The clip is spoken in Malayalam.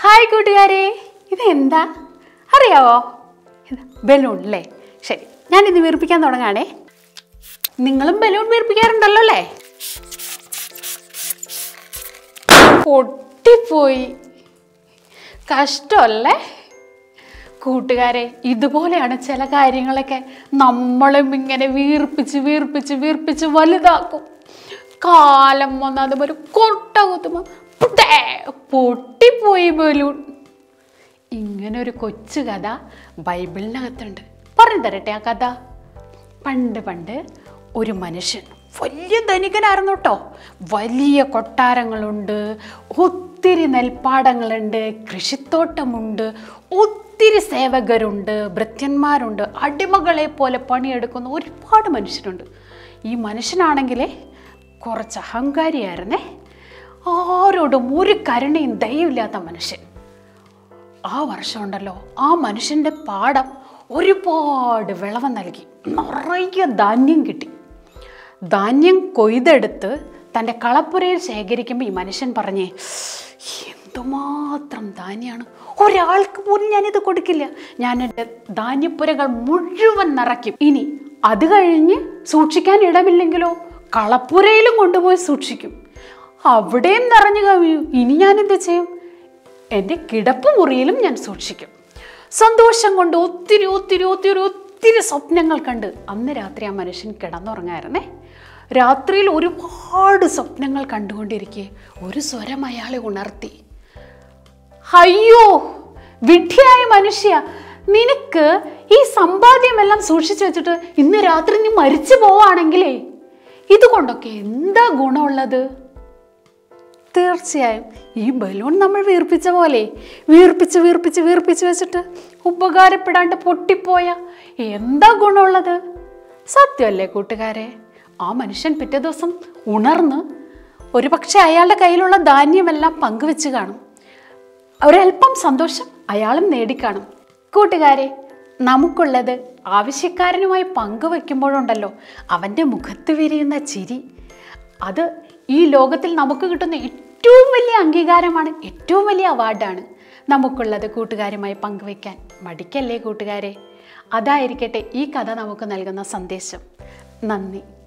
ഹായ് കൂട്ടുകാരെ ഇതെന്താ അറിയാവോ ഇത് ബലൂൺ അല്ലേ ശരി ഞാനിത് വീർപ്പിക്കാൻ തുടങ്ങാണേ നിങ്ങളും ബലൂൺ വീർപ്പിക്കാറുണ്ടല്ലോ അല്ലേ പൊട്ടിപ്പോയി കഷ്ടമല്ലേ കൂട്ടുകാരെ ഇതുപോലെയാണ് ചില കാര്യങ്ങളൊക്കെ നമ്മളും ഇങ്ങനെ വീർപ്പിച്ച് വീർപ്പിച്ച് വീർപ്പിച്ച് വലുതാക്കും കാലം വന്ന് അതുപോലെ കൊട്ട കുത്തുമ്പോൾ പുട്ടേ പൊട്ടിപ്പോയി ബലൂൺ ഇങ്ങനെ ഒരു കൊച്ചു കഥ ബൈബിളിനകത്തുണ്ട് പറഞ്ഞു തരട്ടെ ആ കഥ പണ്ട് പണ്ട് ഒരു മനുഷ്യൻ വലിയ ധനികനായിരുന്നു കേട്ടോ വലിയ കൊട്ടാരങ്ങളുണ്ട് ഒത്തിരി നെൽപ്പാടങ്ങളുണ്ട് കൃഷിത്തോട്ടമുണ്ട് ഒത്തിരി സേവകരുണ്ട് ഭൃത്യന്മാരുണ്ട് അടിമകളെ പോലെ പണിയെടുക്കുന്ന ഒരുപാട് മനുഷ്യരുണ്ട് ഈ മനുഷ്യനാണെങ്കിലേ കുറച്ച് അഹങ്കാരിയായിരുന്നേ ആരോടും ഒരു കരുണയും ദയവില്ലാത്ത മനുഷ്യൻ ആ വർഷം ഉണ്ടല്ലോ ആ മനുഷ്യൻ്റെ പാടം ഒരുപാട് വിളവ് നൽകി നിറയെ ധാന്യം കിട്ടി ധാന്യം കൊയ്തെടുത്ത് തൻ്റെ കളപ്പുരയിൽ ശേഖരിക്കുമ്പോൾ ഈ മനുഷ്യൻ പറഞ്ഞേ എന്തുമാത്രം ധാന്യമാണ് ഒരാൾക്ക് പോലും ഞാനിത് കൊടുക്കില്ല ഞാൻ എൻ്റെ ധാന്യപ്പുരകൾ മുഴുവൻ നിറയ്ക്കും ഇനി അത് കഴിഞ്ഞ് സൂക്ഷിക്കാൻ ഇടമില്ലെങ്കിലോ കളപ്പുരയിലും കൊണ്ടുപോയി സൂക്ഷിക്കും അവിടെയും നിറഞ്ഞു കവിയും ഇനി ഞാനെന്ത് ചെയ്യും എൻ്റെ കിടപ്പ് മുറിയിലും ഞാൻ സൂക്ഷിക്കും സന്തോഷം കൊണ്ട് ഒത്തിരി ഒത്തിരി ഒത്തിരി ഒത്തിരി സ്വപ്നങ്ങൾ കണ്ട് അന്ന് രാത്രി ആ മനുഷ്യൻ കിടന്നുറങ്ങായിരുന്നേ രാത്രിയിൽ ഒരുപാട് സ്വപ്നങ്ങൾ കണ്ടുകൊണ്ടിരിക്കെ ഒരു സ്വരം അയാളെ ഉണർത്തി അയ്യോ വിഡ്ഢിയായ മനുഷ്യ നിനക്ക് ഈ സമ്പാദ്യമെല്ലാം സൂക്ഷിച്ചു വെച്ചിട്ട് ഇന്ന് രാത്രി നീ മരിച്ചു പോവാണെങ്കിലേ ഇതുകൊണ്ടൊക്കെ എന്താ ഗുണമുള്ളത് തീർച്ചയായും ഈ ബലൂൺ നമ്മൾ വീർപ്പിച്ച പോലെ വീർപ്പിച്ച് വീർപ്പിച്ച് വീർപ്പിച്ച് വെച്ചിട്ട് ഉപകാരപ്പെടാണ്ട് പൊട്ടിപ്പോയ എന്താ ഗുണമുള്ളത് സത്യമല്ലേ കൂട്ടുകാരെ ആ മനുഷ്യൻ പിറ്റേ ദിവസം ഉണർന്ന് ഒരുപക്ഷെ അയാളുടെ കയ്യിലുള്ള ധാന്യമെല്ലാം പങ്കുവെച്ച് കാണും ഒരല്പം സന്തോഷം അയാളും നേടിക്കാണും കൂട്ടുകാരെ നമുക്കുള്ളത് ആവശ്യക്കാരനുമായി പങ്കുവെക്കുമ്പോഴുണ്ടല്ലോ അവൻ്റെ മുഖത്ത് വിരിയുന്ന ചിരി അത് ഈ ലോകത്തിൽ നമുക്ക് കിട്ടുന്ന ഏറ്റവും വലിയ അംഗീകാരമാണ് ഏറ്റവും വലിയ അവാർഡാണ് നമുക്കുള്ളത് കൂട്ടുകാരുമായി പങ്കുവെക്കാൻ മടിക്കല്ലേ കൂട്ടുകാരെ അതായിരിക്കട്ടെ ഈ കഥ നമുക്ക് നൽകുന്ന സന്ദേശം നന്ദി